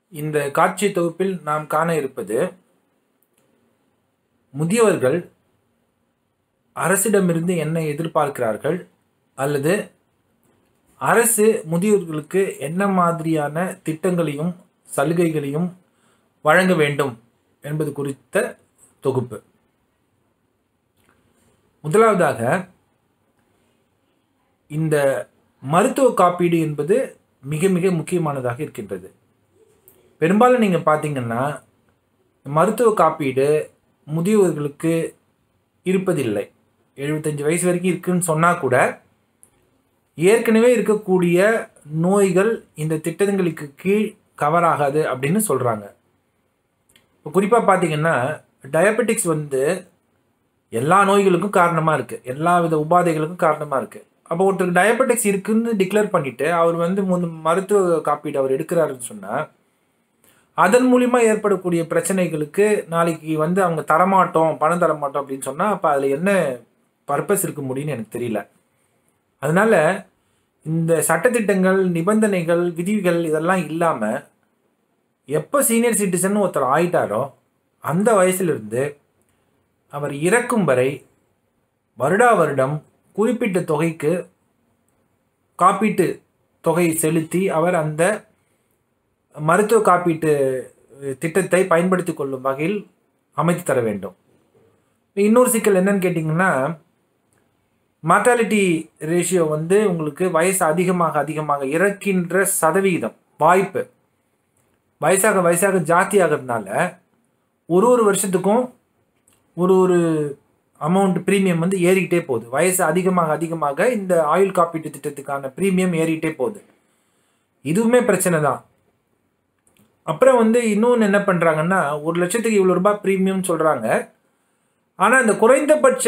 இந்த காட்சி தொகுப்பில் நாம் காண இருப்பது முதியவர்கள் அரசிடமிருந்து என்ன எதிர்பார்க்கிறார்கள் அல்லது அரசு முதியோர்களுக்கு என்ன மாதிரியான திட்டங்களையும் சலுகைகளையும் வழங்க வேண்டும் என்பது குறித்த தொகுப்பு முதலாவதாக இந்த மருத்துவ காப்பீடு என்பது மிக மிக முக்கியமானதாக இருக்கின்றது பெரும்பாலும் நீங்கள் பார்த்தீங்கன்னா மருத்துவ காப்பீடு முதியவர்களுக்கு இருப்பதில்லை எழுபத்தஞ்சு வயசு வரைக்கும் இருக்குன்னு சொன்னால் கூட ஏற்கனவே இருக்கக்கூடிய நோய்கள் இந்த திட்டங்களுக்கு கீழ் கவர் ஆகாது அப்படின்னு சொல்கிறாங்க இப்போ குறிப்பாக பார்த்தீங்கன்னா டயபெட்டிக்ஸ் வந்து எல்லா நோய்களுக்கும் காரணமாக இருக்குது எல்லா வித உபாதைகளுக்கும் காரணமாக இருக்குது அப்போ ஒருத்தருக்கு டயபெட்டிக்ஸ் இருக்குன்னு டிக்ளேர் பண்ணிவிட்டு அவர் வந்து முன் மருத்துவ காப்பீடு அவர் எடுக்கிறாருன்னு சொன்னால் அதன் மூலிமா ஏற்படக்கூடிய பிரச்சனைகளுக்கு நாளைக்கு வந்து அவங்க தரமாட்டோம் பணம் தரமாட்டோம் அப்படின்னு சொன்னால் அப்போ அதில் என்ன பர்பஸ் இருக்க முடியும்னு எனக்கு தெரியல அதனால் இந்த சட்டத்திட்டங்கள் நிபந்தனைகள் விதிகள் இதெல்லாம் இல்லாமல் எப்போ சீனியர் சிட்டிசன் ஒருத்தர் ஆயிட்டாரோ அந்த வயசுலேருந்து அவர் இறக்கும் வரை வருடா வருடம் குறிப்பிட்ட தொகைக்கு காப்பீட்டு தொகை செலுத்தி அவர் அந்த மருத்துவ காப்பீட்டு திட்டத்தை பயன்படுத்தி கொள்ளும் வகையில் அமைத்து தர வேண்டும் இன்னொரு சிக்கல் என்னன்னு கேட்டிங்கன்னா மார்டாலிட்டி ரேஷியோ வந்து உங்களுக்கு வயசு அதிகமாக அதிகமாக இறக்கின்ற சதவிகிதம் வாய்ப்பு வயசாக வயசாக ஜாஸ்தி ஆகிறதுனால ஒரு ஒரு வருஷத்துக்கும் ஒரு ஒரு அமௌண்ட் ப்ரீமியம் வந்து ஏறிக்கிட்டே போகுது வயசு அதிகமாக அதிகமாக இந்த ஆயுள் காப்பீட்டு திட்டத்துக்கான ப்ரீமியம் ஏறிக்கிட்டே போகுது இதுவுமே பிரச்சனை தான் அப்புறம் வந்து இன்னொன்று என்ன பண்ணுறாங்கன்னா ஒரு லட்சத்துக்கு இவ்வளோ ரூபாய் ப்ரீமியம் சொல்கிறாங்க ஆனால் இந்த குறைந்தபட்ச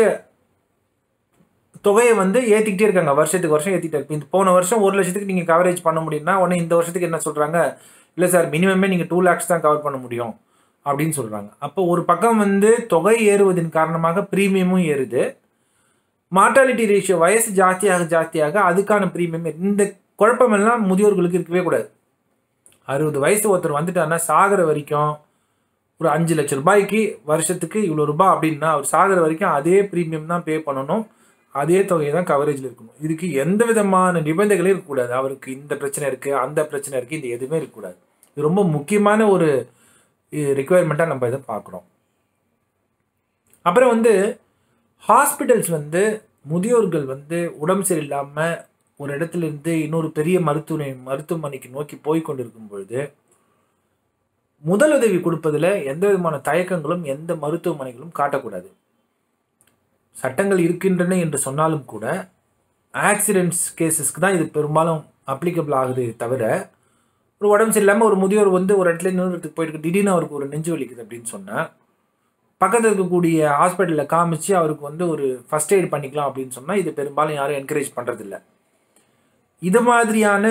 தொகையை வந்து ஏற்றிக்கிட்டே இருக்காங்க வருஷத்துக்கு வருஷம் ஏற்றிட்டே இருக்கு இந்த போன வருஷம் ஒரு லட்சத்துக்கு நீங்கள் கவரேஜ் பண்ண முடியும்னா உடனே இந்த வருஷத்துக்கு என்ன சொல்கிறாங்க இல்லை சார் மினிமமே நீங்கள் டூ லேக்ஸ் தான் கவர் பண்ண முடியும் அப்படின்னு சொல்கிறாங்க அப்போ ஒரு பக்கம் வந்து தொகை ஏறுவதன் காரணமாக ப்ரீமியமும் ஏறுது மார்டாலிட்டி ரேஷியோ வயசு ஜாஸ்தியாக ஜாஸ்தியாக அதுக்கான ப்ரீமியம் இந்த குழப்பமெல்லாம் முதியோர்களுக்கு இருக்கவே கூடாது அறுபது வயசு ஒருத்தர் வந்துட்டாருன்னா சாகிற வரைக்கும் ஒரு அஞ்சு லட்ச ரூபாய்க்கு வருஷத்துக்கு இவ்வளோ ரூபாய் அப்படின்னா அவர் சாகிற வரைக்கும் அதே ப்ரீமியம் தான் பே பண்ணணும் அதே தொகையை தான் கவரேஜில் இருக்கணும் இதுக்கு எந்த விதமான நிபந்தனைகளும் இருக்கக்கூடாது அவருக்கு இந்த பிரச்சனை இருக்குது அந்த பிரச்சனை இருக்குது இந்த எதுவுமே இருக்கக்கூடாது இது ரொம்ப முக்கியமான ஒரு ரிக்குவயர்மெண்ட்டாக நம்ம இதை பார்க்குறோம் அப்புறம் வந்து ஹாஸ்பிட்டல்ஸ் வந்து முதியோர்கள் வந்து உடம்பு சரியில்லாமல் ஒரு இடத்துல இருந்து இன்னொரு பெரிய மருத்துவ மருத்துவமனைக்கு நோக்கி போய் கொண்டிருக்கும் பொழுது முதலுதவி கொடுப்பதில் எந்த விதமான தயக்கங்களும் எந்த மருத்துவமனைகளும் காட்டக்கூடாது சட்டங்கள் இருக்கின்றன என்று சொன்னாலும் கூட ஆக்சிடென்ட்ஸ் கேசஸ்க்கு தான் இது பெரும்பாலும் அப்ளிகபிள் ஆகுது தவிர ஒரு உடம்பு சரியில்லாமல் ஒரு முதியோர் வந்து ஒரு இடத்துல இன்னொரு போயிட்டு திடீர்னு அவருக்கு ஒரு நெஞ்சு வலிக்குது அப்படின்னு சொன்னால் பக்கத்தில் இருக்கக்கூடிய ஹாஸ்பிட்டலில் காமிச்சு அவருக்கு வந்து ஒரு ஃபஸ்ட் எய்ட் பண்ணிக்கலாம் அப்படின்னு சொன்னால் இது பெரும்பாலும் யாரும் என்கரேஜ் பண்ணுறதில்ல இது மாதிரியான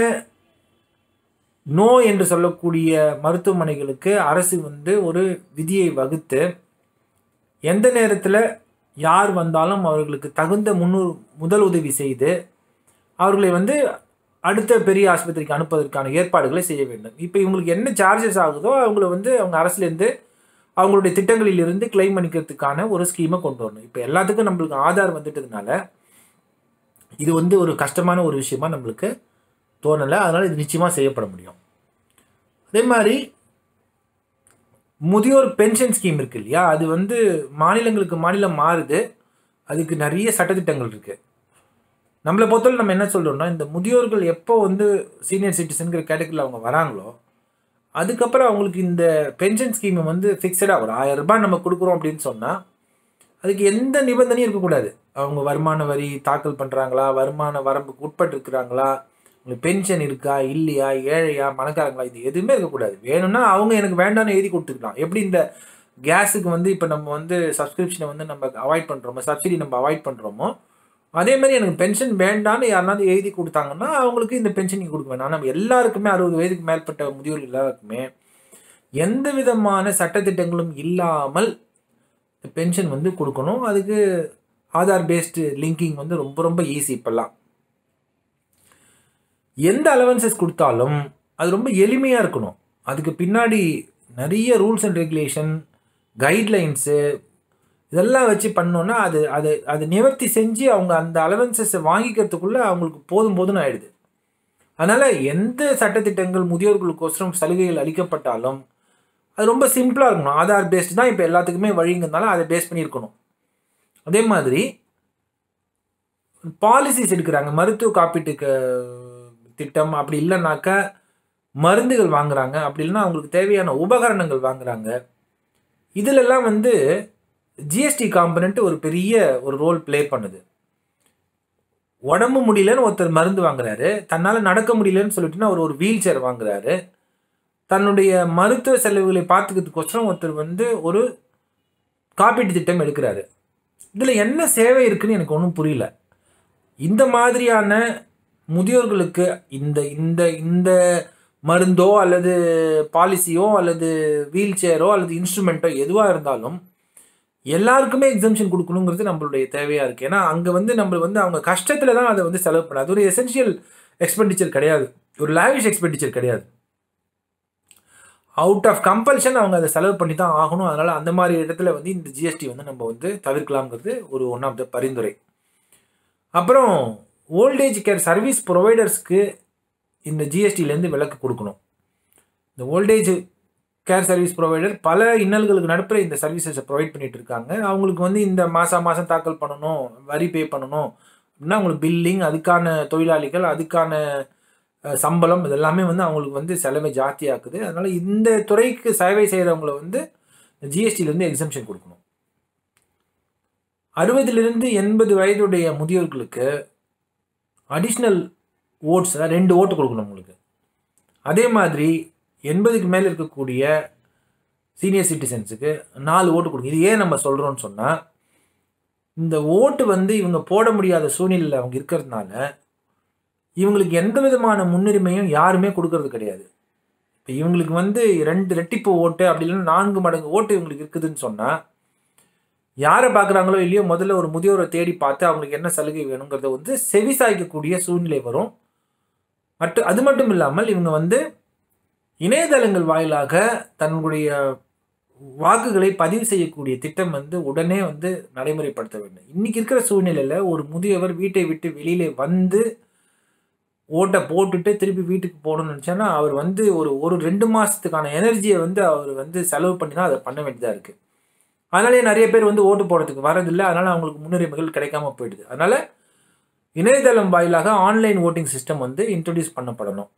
நோ என்று சொல்லக்கூடிய மருத்துவமனைகளுக்கு அரசு வந்து ஒரு விதியை வகுத்து எந்த நேரத்தில் யார் வந்தாலும் அவர்களுக்கு தகுந்த முன்னு முதல் உதவி செய்து அவர்களை வந்து அடுத்த பெரிய ஆஸ்பத்திரிக்கு அனுப்புவதற்கான ஏற்பாடுகளை செய்ய வேண்டும் இப்போ இவங்களுக்கு என்ன சார்ஜஸ் ஆகுதோ அவங்கள வந்து அவங்க அரசுலேருந்து அவங்களுடைய திட்டங்களிலிருந்து கிளைம் பண்ணிக்கிறதுக்கான ஒரு ஸ்கீமை கொண்டு வரணும் இப்போ எல்லாத்துக்கும் நம்மளுக்கு ஆதார் வந்துட்டதுனால இது வந்து ஒரு கஷ்டமான ஒரு விஷயமா நம்மளுக்கு தோணலை அதனால் இது நிச்சயமாக செய்யப்பட முடியும் அதே மாதிரி முதியோர் பென்ஷன் ஸ்கீம் இருக்கு இல்லையா அது வந்து மாநிலங்களுக்கு மாநிலம் மாறுது அதுக்கு நிறைய சட்டத்திட்டங்கள் இருக்குது நம்மளை பொறுத்தவரை நம்ம என்ன சொல்கிறோம்னா இந்த முதியோர்கள் எப்போ வந்து சீனியர் சிட்டிசனுங்கிற கேட்டகரியில் அவங்க வராங்களோ அதுக்கப்புறம் அவங்களுக்கு இந்த பென்ஷன் ஸ்கீமை வந்து ஃபிக்ஸடாக ஒரு ஆயிரம் ரூபாய் நம்ம கொடுக்குறோம் அப்படின்னு சொன்னால் அதுக்கு எந்த நிபந்தனையும் இருக்கக்கூடாது அவங்க வருமான வரி தாக்கல் பண்ணுறாங்களா வருமான வரம்புக்கு உட்பட்டு இருக்கிறாங்களா உங்களுக்கு பென்ஷன் இருக்கா இல்லையா ஏழையா மணக்காரங்களா இது எதுவுமே இருக்கக்கூடாது வேணும்னா அவங்க எனக்கு வேண்டாம்னு எழுதி கொடுத்துக்கலாம் எப்படி இந்த கேஸுக்கு வந்து இப்போ நம்ம வந்து சப்ஸ்கிரிப்ஷனை வந்து நம்ம அவாய்ட் பண்ணுறோமோ சப்சிடி நம்ம அவாய்ட் பண்ணுறோமோ அதே மாதிரி எனக்கு பென்ஷன் வேண்டான்னு யாருனாவது எழுதி கொடுத்தாங்கன்னா அவங்களுக்கு இந்த பென்ஷன் நீங்கள் கொடுக்க வேணாம் நம்ம எல்லாருக்குமே அறுபது வயதுக்கு மேற்பட்ட முதியோர்கள் எல்லாருக்குமே எந்த விதமான சட்டத்திட்டங்களும் இல்லாமல் பென்ஷன் வந்து கொடுக்கணும் அதுக்கு ஆதார் பேஸ்டு லிங்கிங் வந்து ரொம்ப ரொம்ப ஈஸி இப்போல்லாம் எந்த அலவன்சஸ் கொடுத்தாலும் அது ரொம்ப எளிமையாக இருக்கணும் அதுக்கு பின்னாடி நிறைய ரூல்ஸ் அண்ட் ரெகுலேஷன் கைட்லைன்ஸு இதெல்லாம் வச்சு பண்ணோன்னா அது அது அது நிவர்த்தி செஞ்சு அவங்க அந்த அலவன்சஸை வாங்கிக்கிறதுக்குள்ளே அவங்களுக்கு போதும் போதும்னு ஆயிடுது அதனால் எந்த சட்டத்திட்டங்கள் முதியோர்களுக்கோசரம் சலுகைகள் அளிக்கப்பட்டாலும் அது ரொம்ப சிம்பிளாக இருக்கணும் ஆதார் பேஸ்டு தான் இப்போ எல்லாத்துக்குமே வழிங்கிறதுனால அதை பேஸ் பண்ணி இருக்கணும் அதே மாதிரி பாலிசிஸ் எடுக்கிறாங்க மருத்துவ காப்பீட்டுக்கு திட்டம் அப்படி இல்லைனாக்கா மருந்துகள் வாங்குறாங்க அப்படி இல்லைன்னா அவங்களுக்கு தேவையான உபகரணங்கள் வாங்குறாங்க இதிலெல்லாம் வந்து ஜிஎஸ்டி காம்பனண்ட் ஒரு பெரிய ஒரு ரோல் ப்ளே பண்ணுது உடம்பு முடியலன்னு ஒருத்தர் மருந்து வாங்குறாரு தன்னால் நடக்க முடியலன்னு சொல்லிட்டுனா அவர் ஒரு வீல் சேர் வாங்குறாரு தன்னுடைய மருத்துவ செலவுகளை பார்த்துக்கிறதுக்கோசரம் ஒருத்தர் வந்து ஒரு காப்பீட்டு திட்டம் எடுக்கிறாரு இதில் என்ன சேவை இருக்குன்னு எனக்கு ஒன்றும் புரியல இந்த மாதிரியான முதியோர்களுக்கு இந்த இந்த இந்த மருந்தோ அல்லது பாலிசியோ அல்லது வீல் சேரோ அல்லது இன்ஸ்ட்ருமெண்ட்டோ எதுவாக இருந்தாலும் எல்லாருக்குமே எக்ஸம்ஷன் கொடுக்கணுங்கிறது நம்மளுடைய தேவையாக இருக்குது ஏன்னா அங்கே வந்து நம்ம வந்து அவங்க கஷ்டத்தில் தான் அதை வந்து செலவு பண்ண அது ஒரு எசென்ஷியல் எக்ஸ்பெண்டிச்சர் கிடையாது ஒரு லாவிஷ் எக்ஸ்பெண்டிச்சர் கிடையாது அவுட் ஆஃப் கம்பல்ஷன் அவங்க அதை செலவு பண்ணி தான் ஆகணும் அதனால் அந்த மாதிரி இடத்துல வந்து இந்த ஜிஎஸ்டி வந்து நம்ம வந்து தவிர்க்கலாம்ங்கிறது ஒரு ஒன் ஆஃப் த பரிந்துரை அப்புறம் ஓல்டேஜ் கேர் சர்வீஸ் ப்ரொவைடர்ஸ்க்கு இந்த ஜிஎஸ்டிலேருந்து விலக்கு கொடுக்கணும் இந்த ஓல்டேஜ் கேர் சர்வீஸ் ப்ரொவைடர் பல இன்னல்களுக்கு நடுப்புற இந்த சர்வீசஸை ப்ரொவைட் பண்ணிட்டு இருக்காங்க அவங்களுக்கு வந்து இந்த மாதம் மாதம் தாக்கல் பண்ணணும் வரி பே பண்ணணும் அப்படின்னா அவங்களுக்கு பில்லிங் அதுக்கான தொழிலாளிகள் அதுக்கான சம்பளம் இதெல்லாமே வந்து அவங்களுக்கு வந்து செலவை ஜாஸ்தியாக்குது அதனால் இந்த துறைக்கு சேவை செய்கிறவங்கள வந்து ஜிஎஸ்டிலேருந்து எக்ஸம்ஷன் கொடுக்கணும் அறுபதுலேருந்து எண்பது வயதுடைய முதியோர்களுக்கு அடிஷ்னல் ஓட்ஸ் ரெண்டு ஓட்டு கொடுக்கணும் உங்களுக்கு அதே மாதிரி எண்பதுக்கு மேலே இருக்கக்கூடிய சீனியர் சிட்டிசன்ஸுக்கு நாலு ஓட்டு கொடுக்கும் இது ஏன் நம்ம சொல்கிறோன்னு சொன்னால் இந்த ஓட்டு வந்து இவங்க போட முடியாத சூழ்நிலையில் அவங்க இருக்கிறதுனால இவங்களுக்கு எந்த விதமான முன்னுரிமையும் யாருமே கொடுக்கறது கிடையாது இப்போ இவங்களுக்கு வந்து ரெண்டு ரெட்டிப்பு ஓட்டு அப்படி இல்லைன்னா நான்கு மடங்கு ஓட்டு இவங்களுக்கு இருக்குதுன்னு சொன்னால் யாரை பார்க்குறாங்களோ இல்லையோ முதல்ல ஒரு முதியோரை தேடி பார்த்து அவங்களுக்கு என்ன சலுகை வேணுங்கிறத வந்து செவிசாய்க்கக்கூடிய சூழ்நிலை வரும் மற்ற அது மட்டும் இல்லாமல் இவங்க வந்து இணையதளங்கள் வாயிலாக தன்னுடைய வாக்குகளை பதிவு செய்யக்கூடிய திட்டம் வந்து உடனே வந்து நடைமுறைப்படுத்த வேண்டும் இன்னைக்கு இருக்கிற சூழ்நிலையில் ஒரு முதியவர் வீட்டை விட்டு வெளியில வந்து ஓட்டை போட்டுட்டு திருப்பி வீட்டுக்கு போகணும்னு நினச்சோன்னா அவர் வந்து ஒரு ஒரு ரெண்டு மாதத்துக்கான எனர்ஜியை வந்து அவர் வந்து செலவு பண்ணி தான் அதை பண்ண வேண்டியதாக இருக்குது அதனாலே நிறைய பேர் வந்து ஓட்டு போடுறதுக்கு வரதில்லை அதனால் அவங்களுக்கு முன்னுரிமைகள் கிடைக்காம போயிடுது அதனால் இணையதளம் வாயிலாக ஆன்லைன் ஓட்டிங் சிஸ்டம் வந்து இன்ட்ரடியூஸ் பண்ணப்படணும்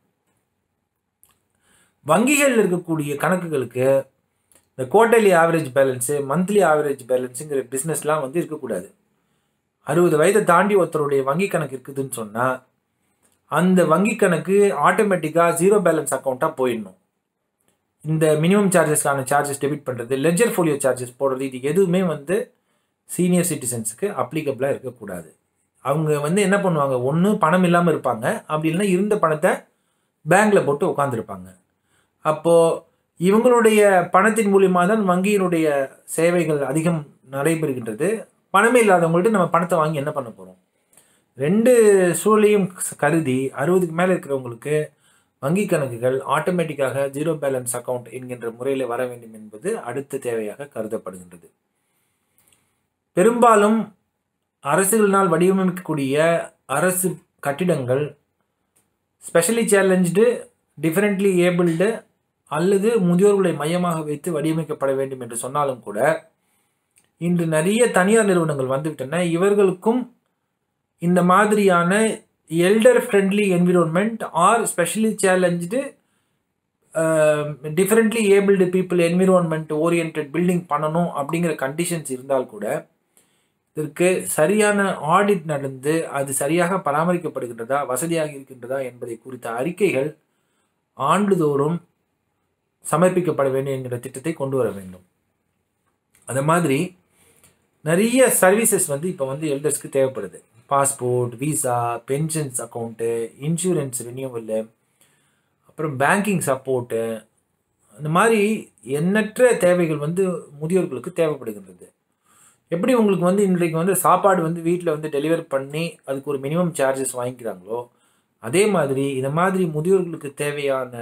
வங்கிகளில் இருக்கக்கூடிய கணக்குகளுக்கு இந்த quarterly average balance monthly average பேலன்ஸுங்கிற பிஸ்னஸ்லாம் வந்து இருக்கக்கூடாது அறுபது வயதை தாண்டி ஒருத்தருடைய வங்கி கணக்கு இருக்குதுன்னு சொன்னால் அந்த வங்கி கணக்கு ஆட்டோமேட்டிக்காக ஜீரோ பேலன்ஸ் அக்கௌண்ட்டாக போயிடணும் இந்த மினிமம் சார்ஜஸ்க்கான சார்ஜஸ் டெபிட் பண்ணுறது லெஜர் ஃபோலியோ சார்ஜஸ் போடுறது இது எதுவுமே வந்து சீனியர் சிட்டிசன்ஸுக்கு அப்ளிகபிளாக இருக்கக்கூடாது அவங்க வந்து என்ன பண்ணுவாங்க ஒன்று பணம் இல்லாமல் இருப்பாங்க அப்படி இல்லைன்னா இருந்த பணத்தை பேங்க்கில் போட்டு உட்காந்துருப்பாங்க அப்போது இவங்களுடைய பணத்தின் மூலியமாக தான் வங்கியினுடைய சேவைகள் அதிகம் நடைபெறுகின்றது பணமே இல்லாதவங்கள்ட்ட நம்ம பணத்தை வாங்கி என்ன பண்ண போகிறோம் ரெண்டு சூழலையும் கருதி அறுபதுக்கு மேலே இருக்கிறவங்களுக்கு வங்கி கணக்குகள் ஆட்டோமேட்டிக்காக ஜீரோ பேலன்ஸ் அக்கவுண்ட் என்கின்ற முறையில் வர வேண்டும் என்பது அடுத்த தேவையாக கருதப்படுகின்றது பெரும்பாலும் அரசுகளினால் வடிவமைக்கக்கூடிய அரசு கட்டிடங்கள் ஸ்பெஷலி சேலஞ்சு டிஃபரெண்ட்லி ஏபிள்டு அல்லது முதியோர்களை மையமாக வைத்து வடிவமைக்கப்பட வேண்டும் என்று சொன்னாலும் கூட இன்று நிறைய தனியார் நிறுவனங்கள் வந்துவிட்டன இவர்களுக்கும் இந்த மாதிரியான elder friendly environment or specially challenge differently abled people environment orient building பண்ணணும் அப்படிங்கிற கண்டிஷன்ஸ் இருந்தால் கூட இதற்கு சரியான ஆடிட் நடந்து அது சரியாக பராமரிக்கப்படுகின்றதா வசதியாக இருக்கின்றதா என்பதை குறித்த அறிக்கைகள் ஆண்டுதோறும் சமர்ப்பிக்கப்பட வேண்டும் என்கிற திட்டத்தை கொண்டு வர வேண்டும் அது மாதிரி நிறைய சர்வீசஸ் வந்து இப்போ வந்து எல்டர்ஸ்க்கு தேவைப்படுது passport visa pensions account insurance renewal அப்புறம் பேங்கிங் சப்போர்ட்டு அந்த மாதிரி எண்ணற்ற தேவைகள் வந்து முதியோர்களுக்கு தேவைப்படுகின்றது எப்படி உங்களுக்கு வந்து இன்றைக்கு வந்து சாப்பாடு வந்து வீட்டில் வந்து டெலிவர் பண்ணி அதுக்கு ஒரு மினிமம் சார்ஜஸ் வாங்கிக்கிறாங்களோ அதே மாதிரி இந்த மாதிரி முதியோர்களுக்கு தேவையான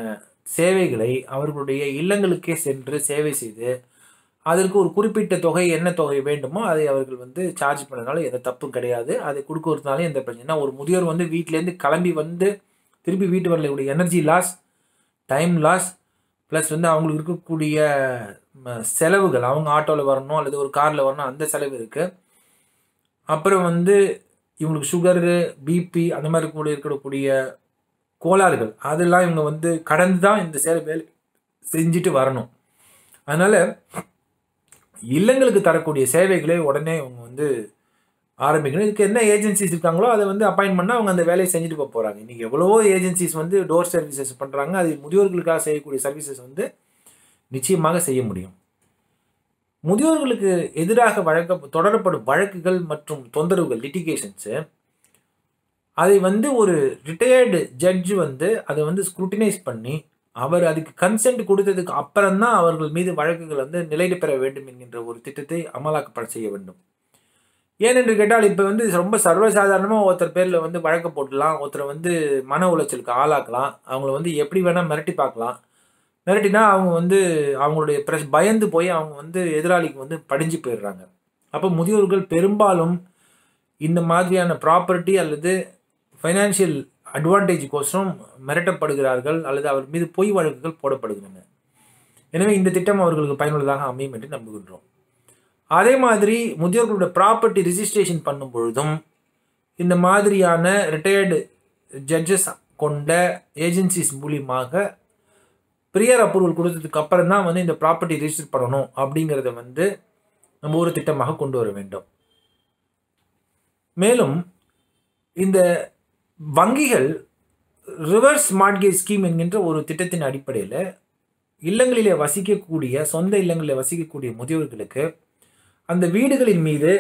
சேவைகளை அவர்களுடைய இல்லங்களுக்கே சென்று சேவை செய்து அதற்கு ஒரு குறிப்பிட்ட தொகை என்ன தொகை வேண்டுமோ அதை அவர்கள் வந்து சார்ஜ் பண்ணனால எந்த தப்பும் கிடையாது அதை கொடுக்கறதுனால எந்த பிரச்சனை ஒரு முதியோர் வந்து வீட்டிலேருந்து கிளம்பி வந்து திருப்பி வீட்டு வரக்கூடிய energy loss time loss plus வந்து அவங்களுக்கு இருக்கக்கூடிய ம, செலவுகள் அவங்க ஆட்டோவில் வரணும் அல்லது ஒரு காரில் வரணும் அந்த செலவு இருக்குது அப்புறம் வந்து இவங்களுக்கு சுகரு பிபி அந்த மாதிரி கூட இருக்கக்கூடிய கோளாறுகள் அதெல்லாம் இவங்க வந்து கடந்து தான் இந்த சேவை வேலை செஞ்சுட்டு வரணும் அதனால் இல்லங்களுக்கு தரக்கூடிய சேவைகளை உடனே இவங்க வந்து ஆரம்பிக்கணும் இதுக்கு என்ன ஏஜென்சிஸ் இருக்காங்களோ அதை வந்து அப்பாயின்ட் பண்ணால் அவங்க அந்த வேலையை செஞ்சுட்டு போக போகிறாங்க இன்றைக்கி எவ்வளவோ ஏஜென்சிஸ் வந்து டோர் சர்வீசஸ் பண்ணுறாங்க அது முதியோர்களுக்காக செய்யக்கூடிய சர்வீசஸ் வந்து நிச்சயமாக செய்ய முடியும் முதியோர்களுக்கு எதிராக வழக்க தொடரப்படும் வழக்குகள் மற்றும் தொந்தரவுகள் லிட்டிகேஷன்ஸு அதை வந்து ஒரு ரிட்டையர்டு ஜட்ஜ் வந்து அதை வந்து ஸ்க்ரூட்டினைஸ் பண்ணி அவர் அதுக்கு கன்சென்ட் கொடுத்ததுக்கு அப்புறம்தான் அவர்கள் மீது வழக்குகள் வந்து நிலைடு பெற வேண்டும் என்கின்ற ஒரு திட்டத்தை அமலாக்கப்பட செய்ய வேண்டும் ஏனென்று கேட்டால் இப்போ வந்து ரொம்ப சர்வசாதாரணமாக ஒருத்தர் பேரில் வந்து வழக்கு போட்டுடலாம் ஒருத்தரை வந்து மன உளைச்சலுக்கு ஆளாக்கலாம் அவங்கள வந்து எப்படி வேணால் மிரட்டி பார்க்கலாம் மிரட்டினா அவங்க வந்து அவங்களுடைய ப்ரெஸ் பயந்து போய் அவங்க வந்து எதிராளிக்கு வந்து படிஞ்சு போயிடுறாங்க அப்போ முதியோர்கள் பெரும்பாலும் இந்த மாதிரியான ப்ராப்பர்ட்டி அல்லது ஃபைனான்சியல் அட்வான்டேஜுக்கோசரம் மிரட்டப்படுகிறார்கள் அல்லது அவர் மீது பொய் வழக்குகள் போடப்படுகின்றன எனவே இந்த திட்டம் அவர்களுக்கு பயனுள்ளதாக அமையும் என்று நம்புகின்றோம் அதே மாதிரி முதியோர்களுடைய ப்ராப்பர்ட்டி ரிஜிஸ்ட்ரேஷன் பண்ணும் பொழுதும் இந்த மாதிரியான ரிட்டையர்டு ஜட்ஜஸ் கொண்ட ஏஜென்சிஸ் மூலியமாக ப்ரியர் அப்ரூவல் கொடுத்ததுக்கு அப்புறம் தான் வந்து இந்த ப்ராப்பர்ட்டி ரிஜிஸ்டர் பண்ணணும் அப்படிங்கிறத வந்து நம்ம ஒரு திட்டமாக கொண்டு வர வேண்டும் மேலும் இந்த வங்கிகள் ரிவர்ஸ் மார்ட்கேஜ் ஸ்கீம் என்கின்ற ஒரு திட்டத்தின் அடிப்படையில் இல்லங்களிலே வசிக்கக்கூடிய சொந்த இல்லங்களில் வசிக்கக்கூடிய முதியோர்களுக்கு அந்த வீடுகளின் மீது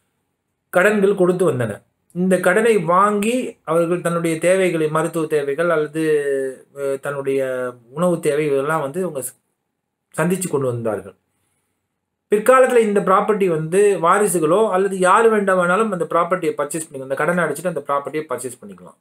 கடன்கள் கொடுத்து வந்தன இந்த கடனை வாங்கி அவர்கள் தன்னுடைய தேவைகளை மருத்துவ தேவைகள் அல்லது அஹ், தன்னுடைய உணவு தேவைகளெல்லாம் வந்து அவங்க சந்தித்து கொண்டு வந்தார்கள் பிற்காலத்தில் இந்த ப்ராப்பர்ட்டி வந்து வாரிசுகளோ அல்லது யார் வேண்டாமானாலும் அந்த ப்ராப்பர்ட்டியை பர்ச்சேஸ் பண்ணிக்கலாம் அந்த கடனை அடிச்சுட்டு அந்த ப்ராப்பர்ட்டியை பர்ச்சேஸ் பண்ணிக்கலாம்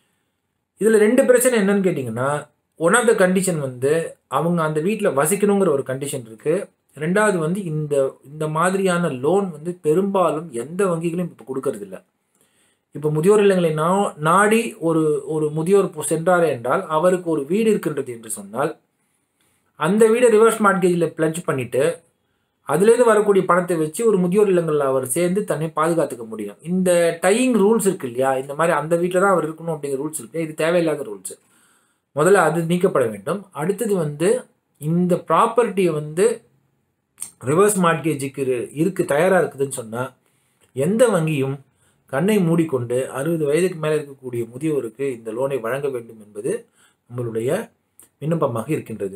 இதில் ரெண்டு பிரச்சனை என்னன்னு கேட்டிங்கன்னா ஒன் ஆஃப் த கண்டிஷன் வந்து அவங்க அந்த வீட்டில் வசிக்கணுங்கிற ஒரு கண்டிஷன் இருக்குது ரெண்டாவது வந்து இந்த இந்த மாதிரியான லோன் வந்து பெரும்பாலும் எந்த வங்கிகளும் இப்போ கொடுக்கறதில்ல இப்போ முதியோர் இல்லங்களை நா நாடி ஒரு ஒரு முதியோர் போ- சென்றார் என்றால் அவருக்கு ஒரு வீடு இருக்கின்றது என்று சொன்னால் அந்த வீடை ரிவர்ஸ் மார்க்கேஜில் பிளட்ஜ் பண்ணிட்டு அதுலேருந்து வரக்கூடிய பணத்தை வச்சு ஒரு முதியோர் இல்லங்களில் அவர் சேர்ந்து தன்னை பாதுகாத்துக்க முடியும் இந்த டையிங் ரூல்ஸ் இருக்கு இல்லையா இந்த மாதிரி அந்த வீட்டில் தான் அவர் இருக்கணும் அப்படிங்கிற ரூல்ஸ் இருக்கு இது தேவையில்லாத ரூல்ஸ் முதல்ல அது நீக்கப்பட வேண்டும் அடுத்தது வந்து இந்த ப்ராப்பர்ட்டியை வந்து ரிவர்ஸ் மார்க்கேஜுக்கு இருக்கு தயாராக இருக்குதுன்னு சொன்னால் எந்த வங்கியும் கண்ணை மூடிக்கொண்டு அறுபது வயதுக்கு மேலே இருக்கக்கூடிய முதியோருக்கு இந்த லோனை வழங்க வேண்டும் என்பது நம்மளுடைய விண்ணப்பமாக இருக்கின்றது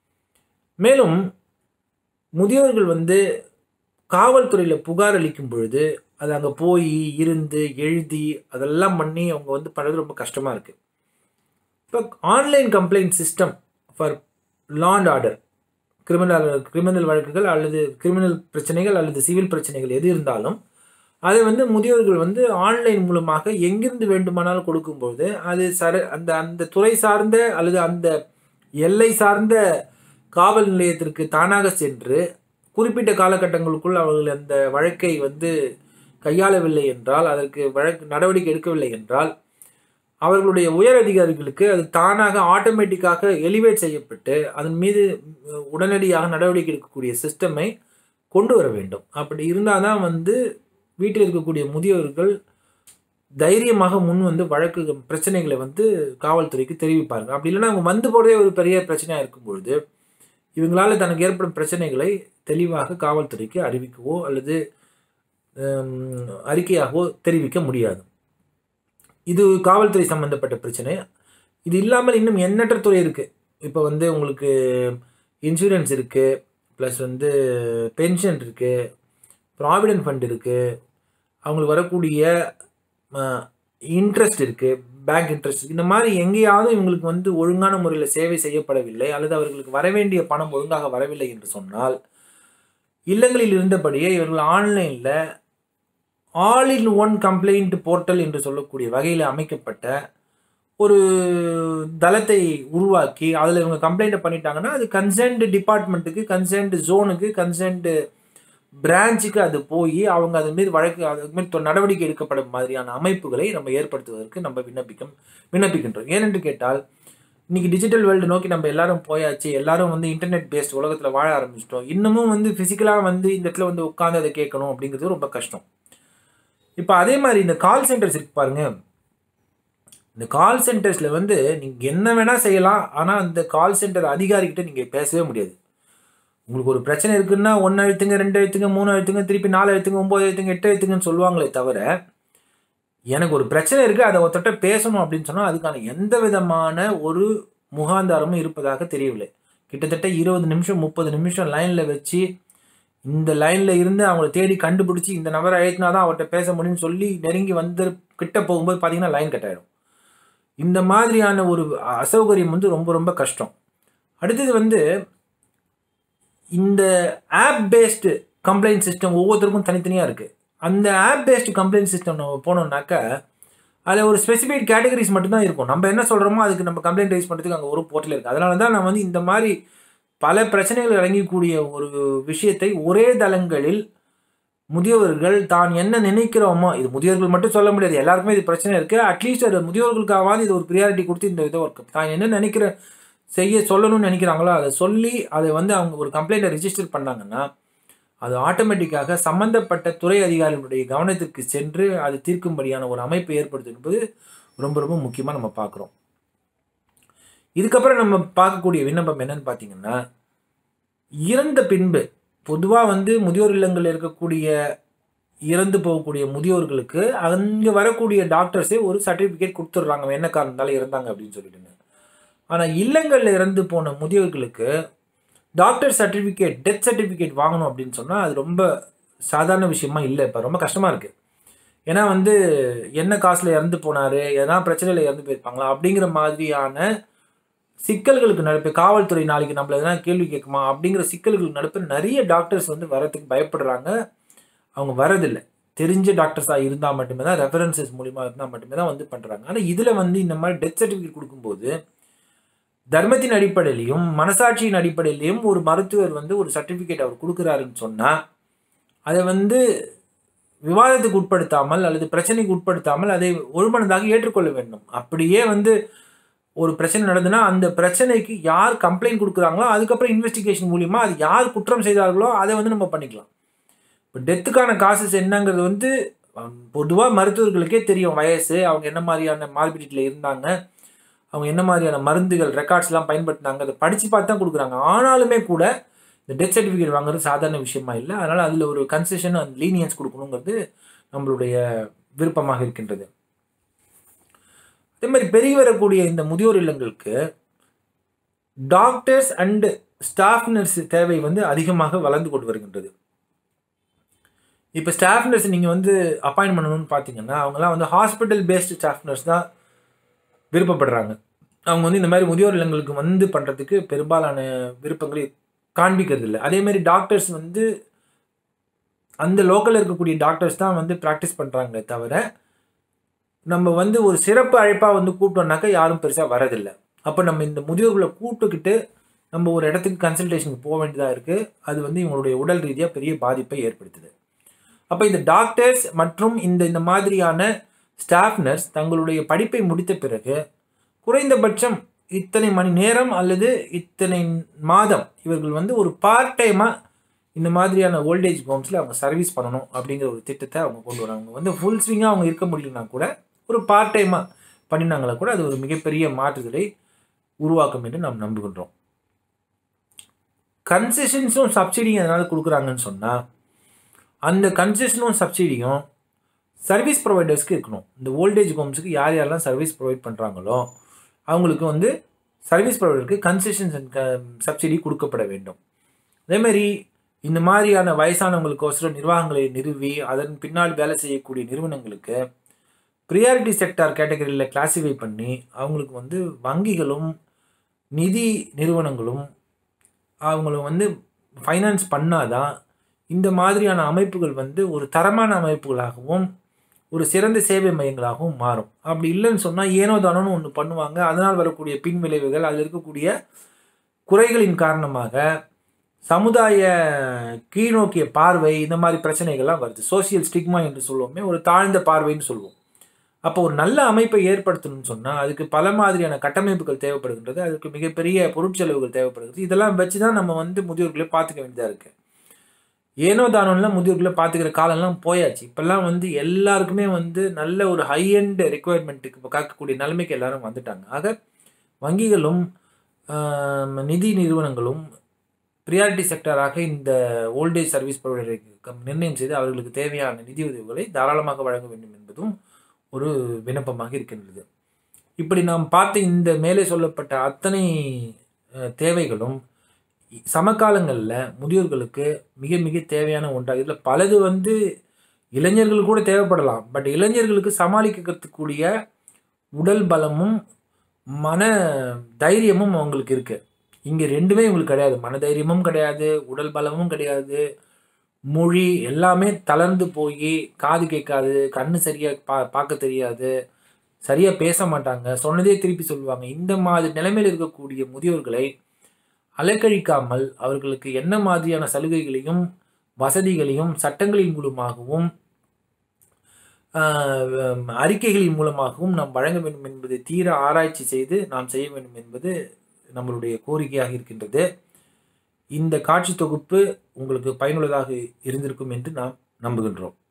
மேலும் முதியோர்கள் வந்து காவல்துறையில் புகார் அளிக்கும் பொழுது அது அங்கே போய் இருந்து எழுதி அதெல்லாம் பண்ணி அவங்க வந்து பண்ணுறது ரொம்ப கஷ்டமாக இருக்குது இப்போ online complaint system for land order criminal criminal வழக்குகள் அல்லது கிரிமினல் பிரச்சனைகள் அல்லது சிவில் பிரச்சனைகள் எது இருந்தாலும் அதை வந்து முதியோர்கள் வந்து ஆன்லைன் மூலமாக எங்கிருந்து வேண்டுமானாலும் கொடுக்கும்போது அது சர அந்த அந்த துறை சார்ந்த அல்லது அந்த எல்லை சார்ந்த காவல் நிலையத்திற்கு தானாக சென்று குறிப்பிட்ட காலகட்டங்களுக்குள் அவர்கள் அந்த வழக்கை வந்து கையாளவில்லை என்றால் அதற்கு வழக்கு நடவடிக்கை எடுக்கவில்லை என்றால் அவர்களுடைய உயர் அதிகாரிகளுக்கு அது தானாக ஆட்டோமேட்டிக்காக எலிவேட் செய்யப்பட்டு அதன் மீது உடனடியாக நடவடிக்கை எடுக்கக்கூடிய சிஸ்டமை கொண்டு வர வேண்டும் அப்படி இருந்தால் தான் வந்து வீட்டில் இருக்கக்கூடிய முதியோர்கள் தைரியமாக முன் வந்து வழக்கு பிரச்சனைகளை வந்து காவல்துறைக்கு தெரிவிப்பார்கள் அப்படி இல்லைன்னா அவங்க வந்து போகிறதே ஒரு பெரிய பிரச்சனையாக இருக்கும் பொழுது இவங்களால் தனக்கு ஏற்படும் பிரச்சனைகளை தெளிவாக காவல்துறைக்கு அறிவிக்கவோ அல்லது ஹம், அறிக்கையாகவோ தெரிவிக்க முடியாது இது காவல்துறை சம்மந்தப்பட்ட பிரச்சனை இது இல்லாமல் இன்னும் எண்ணற்ற துறை இருக்குது இப்போ வந்து உங்களுக்கு இன்சூரன்ஸ் இருக்குது ப்ளஸ் வந்து பென்ஷன் இருக்குது ப்ராவிடென்ட் ஃபண்ட் இருக்குது அவங்களுக்கு வரக்கூடிய இன்ட்ரெஸ்ட் இருக்குது பேங்க் இன்ட்ரெஸ்ட் இந்த மாதிரி எங்கேயாவது இவங்களுக்கு வந்து ஒழுங்கான முறையில் சேவை செய்யப்படவில்லை அல்லது அவர்களுக்கு வரவேண்டிய பணம் ஒழுங்காக வரவில்லை என்று சொன்னால் இல்லங்களில் இருந்தபடியே இவர்கள் ஆன்லைனில் all in one complaint portal என்று சொல்லக்கூடிய வகையில் அமைக்கப்பட்ட ஒரு தளத்தை உருவாக்கி அதில் இவங்க கம்ப்ளைண்ட்டை பண்ணிட்டாங்கன்னா அது கன்சர்ன்டு டிபார்ட்மெண்ட்டுக்கு கன்சர்ன்டு ஜோனுக்கு கன்சர்ன்டு பிரான்ச்சுக்கு அது போய் அவங்க அது மீது வழக்கு அது மீது தொ- நடவடிக்கை எடுக்கப்படும் மாதிரியான அமைப்புகளை நம்ம ஏற்படுத்துவதற்கு நம்ம விண்ணப்பிக்கும் விண்ணப்பிக்கின்றோம் ஏனென்று கேட்டால் இன்னைக்கு டிஜிட்டல் வேர்ல்டு நோக்கி நம்ம எல்லாரும் போயாச்சு எல்லாரும் வந்து இன்டர்நெட் பேஸ்ட் உலகத்தில் வாழ ஆரம்பிச்சிட்டோம் இன்னமும் வந்து ஃபிசிக்கலாக வந்து இந்த இடத்துல வந்து உட்காந்து அதை கேட்கணும் அப்படிங்கிறது ரொம்ப கஷ்டம் இப்போ அதே மாதிரி இந்த கால் சென்டர்ஸ் இருக்கு பாருங்க இந்த கால் சென்டர்ஸில் வந்து நீங்கள் என்ன வேணால் செய்யலாம் ஆனால் அந்த கால் சென்டர் அதிகாரிகிட்ட நீங்கள் பேசவே முடியாது உங்களுக்கு ஒரு பிரச்சனை இருக்குன்னா ஒன்று அழுத்துங்க ரெண்டு அழுத்துங்க மூணு அழுத்துங்க திருப்பி நாலு அழுத்துங்க ஒம்பது அழுத்துங்க எட்டு அழுத்துங்கன்னு சொல்லுவாங்களே தவிர எனக்கு ஒரு பிரச்சனை இருக்குது அதை ஒருத்தட்ட பேசணும் அப்படின்னு சொன்னால் அதுக்கான எந்த விதமான ஒரு முகாந்தாரமும் இருப்பதாக தெரியவில்லை கிட்டத்தட்ட இருபது நிமிஷம் முப்பது நிமிஷம் லைனில் வச்சு இந்த லைனில் இருந்து அவங்கள தேடி கண்டுபிடிச்சி இந்த நபரை அழைத்தினா தான் அவர்கிட்ட பேச முடியும்னு சொல்லி நெருங்கி வந்து கிட்ட போகும்போது பார்த்தீங்கன்னா லைன் கட் ஆயிடும் இந்த மாதிரியான ஒரு அசௌகரியம் வந்து ரொம்ப ரொம்ப கஷ்டம் அடுத்தது வந்து இந்த ஆப் பேஸ்டு கம்ப்ளைண்ட் சிஸ்டம் ஒவ்வொருத்தருக்கும் தனித்தனியாக இருக்குது அந்த ஆப் பேஸ்டு கம்ப்ளைண்ட் சிஸ்டம் நம்ம போனோம்னாக்கா அதில் ஒரு ஸ்பெசிஃபைட் கேட்டகரிஸ் மட்டும்தான் இருக்கும் நம்ம என்ன சொல்கிறோமோ அதுக்கு நம்ம கம்ப்ளைண்ட் ரைஸ் பண்ணுறதுக்கு அங்கே ஒரு போர்ட்டல் இருக்குது அதனால தான் நான் வந்து இந்த மாதிரி பல பிரச்சனைகள் அடங்கக்கூடிய ஒரு விஷயத்தை ஒரே தளங்களில் முதியவர்கள் தான் என்ன நினைக்கிறோமோ இது முதியோர்கள் மட்டும் சொல்ல முடியாது எல்லாருக்குமே இது பிரச்சனை இருக்குது அட்லீஸ்ட் அது முதியோர்களுக்காவது இது ஒரு ப்ரியாரிட்டி கொடுத்து இந்த இதை ஒர்க் தான் என்ன நினைக்கிற செய்ய சொல்லணும்னு நினைக்கிறாங்களோ அதை சொல்லி அதை வந்து அவங்க ஒரு கம்ப்ளைண்ட்டை ரிஜிஸ்டர் பண்ணாங்கன்னா அது ஆட்டோமேட்டிக்காக சம்பந்தப்பட்ட துறை அதிகாரிகளுடைய கவனத்திற்கு சென்று அது தீர்க்கும்படியான ஒரு அமைப்பை ஏற்படுத்தும் என்பது ரொம்ப ரொம்ப முக்கியமாக நம்ம பார்க்குறோம் இதுக்கப்புறம் நம்ம பார்க்கக்கூடிய விண்ணப்பம் என்னன்னு பார்த்தீங்கன்னா இறந்த பின்பு பொதுவாக வந்து முதியோர் இல்லங்களில் இருக்கக்கூடிய இறந்து போகக்கூடிய முதியோர்களுக்கு அங்கே வரக்கூடிய டாக்டர்ஸே ஒரு சர்டிஃபிகேட் கொடுத்துட்றாங்க அவன் என்ன காரணத்தால இறந்தாங்க அப்படின்னு சொல்லிட்டு ஆனால் இல்லங்களில் இறந்து போன முதியோர்களுக்கு டாக்டர் சர்டிஃபிகேட் டெத் சர்டிஃபிகேட் வாங்கணும் அப்படின்னு சொன்னால் அது ரொம்ப சாதாரண விஷயமா இல்லை இப்போ ரொம்ப கஷ்டமாக இருக்குது ஏன்னா வந்து என்ன காசில் இறந்து போனார் எதனா பிரச்சனையில் இறந்து போயிருப்பாங்களா அப்படிங்கிற மாதிரியான சிக்கல்களுக்கு நடுப்பு காவல்துறை நாளைக்கு நம்மள எதனா கேள்வி கேட்குமா அப்படிங்கிற சிக்கல்களுக்கு நடுப்பு நிறைய டாக்டர்ஸ் வந்து வரத்துக்கு பயப்படுறாங்க அவங்க வரதில்லை தெரிஞ்ச டாக்டர்ஸாக இருந்தால் மட்டுமே தான் ரெஃபரன்சஸ் மூலிமா இருந்தால் மட்டுமே தான் வந்து பண்ணுறாங்க ஆனால் இதில் வந்து இந்த மாதிரி டெத் சர்டிஃபிகேட் கொடுக்கும்போது தர்மத்தின் அடிப்படையிலையும் மனசாட்சியின் அடிப்படையிலையும் ஒரு மருத்துவர் வந்து ஒரு சர்டிஃபிகேட் அவர் கொடுக்குறாருன்னு சொன்னால் அதை வந்து விவாதத்துக்கு உட்படுத்தாமல் அல்லது பிரச்சனைக்கு உட்படுத்தாமல் அதை ஒருமனதாக ஏற்றுக்கொள்ள வேண்டும் அப்படியே வந்து ஒரு பிரச்சனை நடந்துன்னா அந்த பிரச்சனைக்கு யார் கம்ப்ளைண்ட் கொடுக்குறாங்களோ அதுக்கப்புறம் இன்வெஸ்டிகேஷன் மூலிமா அது யார் குற்றம் செய்தார்களோ அதை வந்து நம்ம பண்ணிக்கலாம் இப்போ டெத்துக்கான காசஸ் என்னங்கிறது வந்து பொதுவாக மருத்துவர்களுக்கே தெரியும் வயசு அவங்க என்ன மாதிரியான மார்பிடிட்டியில் இருந்தாங்க அவங்க என்ன மாதிரியான மருந்துகள் ரெக்கார்ட்ஸ்லாம் பயன்படுத்தினாங்க அதை படித்து பார்த்து தான் கொடுக்குறாங்க ஆனாலுமே கூட இந்த டெத் சர்டிஃபிகேட் வாங்குறது சாதாரண விஷயமா இல்லை அதனால் அதில் ஒரு கன்செஷன் அண்ட் லீனியன்ஸ் கொடுக்கணுங்கிறது நம்மளுடைய விருப்பமாக இருக்கின்றது அதே மாதிரி பெருகி வரக்கூடிய இந்த முதியோர் இல்லங்களுக்கு டாக்டர்ஸ் அண்டு ஸ்டாஃப் நர்ஸ் தேவை வந்து அதிகமாக வளர்ந்து கொண்டு வருகின்றது இப்போ ஸ்டாஃப் நர்ஸ் நீங்கள் வந்து அப்பாயின்ட் பண்ணணும்னு பார்த்தீங்கன்னா அவங்களாம் வந்து ஹாஸ்பிட்டல் பேஸ்டு ஸ்டாஃப் நர்ஸ் தான் விருப்பப்படுறாங்க அவங்க வந்து இந்த மாதிரி முதியோர் இல்லங்களுக்கு வந்து பண்ணுறதுக்கு பெரும்பாலான விருப்பங்களை காண்பிக்கிறது இல்லை அதே மாதிரி டாக்டர்ஸ் வந்து அந்த லோக்கலில் இருக்கக்கூடிய டாக்டர்ஸ் தான் வந்து ப்ராக்டிஸ் பண்ணுறாங்களே தவிர நம்ம வந்து ஒரு சிறப்பு அழைப்பாக வந்து கூப்பிட்டோம்னாக்கா யாரும் பெருசாக வரதில்லை அப்போ நம்ம இந்த முதியோர்களை கூப்பிட்டுக்கிட்டு நம்ம ஒரு இடத்துக்கு கன்சல்டேஷனுக்கு போக வேண்டியதாக இருக்குது அது வந்து இவங்களுடைய உடல் ரீதியாக பெரிய பாதிப்பை ஏற்படுத்துது அப்போ இந்த டாக்டர்ஸ் மற்றும் இந்த இந்த மாதிரியான ஸ்டாஃப் நர்ஸ் தங்களுடைய படிப்பை முடித்த பிறகு குறைந்தபட்சம் இத்தனை மணி நேரம் அல்லது இத்தனை மாதம் இவர்கள் வந்து ஒரு பார்ட் டைமாக இந்த மாதிரியான ஓல்டேஜ் ஹோம்ஸில் அவங்க சர்வீஸ் பண்ணணும் அப்படிங்கிற ஒரு திட்டத்தை அவங்க கொண்டு வராங்க வந்து ஃபுல் ஸ்விங்காக அவங்க இருக்க முடியலனா கூட ஒரு பார்ட் டைமாக பண்ணினாங்களா கூட அது ஒரு மிகப்பெரிய மாற்றுதலை உருவாக்கும் என்று நாம் நம்புகின்றோம் கன்செஷன்ஸும் சப்சிடியும் அதனால் கொடுக்குறாங்கன்னு சொன்னால் அந்த கன்செஷனும் சப்சிடியும் சர்வீஸ் ப்ரொவைடர்ஸ்க்கு இருக்கணும் இந்த ஓல்டேஜ் ஹோம்ஸுக்கு யார் யாரெல்லாம் சர்வீஸ் ப்ரொவைட் பண்ணுறாங்களோ அவங்களுக்கு வந்து சர்வீஸ் ப்ரொவைடருக்கு கன்செஷன்ஸ் அண்ட் க சப்சிடி கொடுக்கப்பட வேண்டும் அதேமாதிரி இந்த மாதிரியான வயசானவங்களுக்கோசரம் நிர்வாகங்களை நிறுவி அதன் பின்னால் வேலை செய்யக்கூடிய நிறுவனங்களுக்கு ப்ரியாரிட்டி செக்டார் கேட்டகரியில் கிளாஸிஃபை பண்ணி அவங்களுக்கு வந்து வங்கிகளும் நிதி நிறுவனங்களும் அவங்கள வந்து ஃபைனான்ஸ் பண்ணாதான் இந்த மாதிரியான அமைப்புகள் வந்து ஒரு தரமான அமைப்புகளாகவும் ஒரு சிறந்த சேவை மையங்களாகவும் மாறும் அப்படி இல்லைன்னு சொன்னால் ஏனோ தானோன்னு ஒன்று பண்ணுவாங்க அதனால் வரக்கூடிய பின் விளைவுகள் அதில் இருக்கக்கூடிய குறைகளின் காரணமாக சமுதாய கீழ்நோக்கிய பார்வை இந்த மாதிரி பிரச்சனைகள்லாம் வருது சோசியல் ஸ்டிக்மா என்று சொல்லுவோமே ஒரு தாழ்ந்த பார்வைன்னு சொல்லுவோம் அப்போ ஒரு நல்ல அமைப்பை ஏற்படுத்தணும்னு சொன்னால் அதுக்கு பல மாதிரியான கட்டமைப்புகள் தேவைப்படுகின்றது அதுக்கு மிகப்பெரிய பொருட்செலவுகள் தேவைப்படுகிறது இதெல்லாம் வச்சு தான் நம்ம வந்து முதியோர்களை பார்த்துக்க வேண்டியதாக இருக்குது ஏனோ தானோலாம் முதியோர்களை பார்த்துக்கிற காலம்லாம் போயாச்சு இப்போல்லாம் வந்து எல்லாருக்குமே வந்து நல்ல ஒரு ஹை எண்ட் ரெக்குவயர்மெண்ட்டுக்கு இப்போ காக்கக்கூடிய நிலைமைக்கு எல்லாரும் வந்துட்டாங்க ஆக வங்கிகளும் ஆம், நிதி நிறுவனங்களும் ப்ரியாரிட்டி செக்டராக இந்த ஓல்டேஜ் சர்வீஸ் ப்ரொவைடருக்கு நிர்ணயம் செய்து அவர்களுக்கு தேவையான நிதி உதவிகளை தாராளமாக வழங்க வேண்டும் என்பதும் ஒரு விண்ணப்பமாக இருக்கின்றது இப்படி நாம் பார்த்த இந்த மேலே சொல்லப்பட்ட அத்தனை அஹ், தேவைகளும் சமகாலங்களில் முதியோர்களுக்கு மிக மிக தேவையான ஒன்றாக இதில் பலது வந்து இளைஞர்கள் கூட தேவைப்படலாம் பட் இளைஞர்களுக்கு சமாளிக்கக்கூடிய உடல் பலமும் மன தைரியமும் அவங்களுக்கு இருக்குது இங்கே ரெண்டுமே உங்களுக்கு கிடையாது மன தைரியமும் கிடையாது உடல் பலமும் கிடையாது மொழி எல்லாமே தளர்ந்து போய் காது கேட்காது கண்ணு சரியாக பா பார்க்க தெரியாது சரியாக பேச மாட்டாங்க சொன்னதே திருப்பி சொல்லுவாங்க இந்த மாதிரி நிலைமையில் இருக்கக்கூடிய முதியோர்களை அலைக்கழிக்காமல் அவர்களுக்கு என்ன மாதிரியான சலுகைகளையும் வசதிகளையும் சட்டங்களின் மூலமாகவும் ஆஹ், அறிக்கைகளின் மூலமாகவும் நாம் வழங்க வேண்டும் என்பதை தீர ஆராய்ச்சி செய்து நாம் செய்ய வேண்டும் என்பது நம்மளுடைய கோரிக்கையாக இருக்கின்றது இந்த காட்சி தொகுப்பு உங்களுக்கு பயனுள்ளதாக இருந்திருக்கும் என்று நாம் நம்புகின்றோம்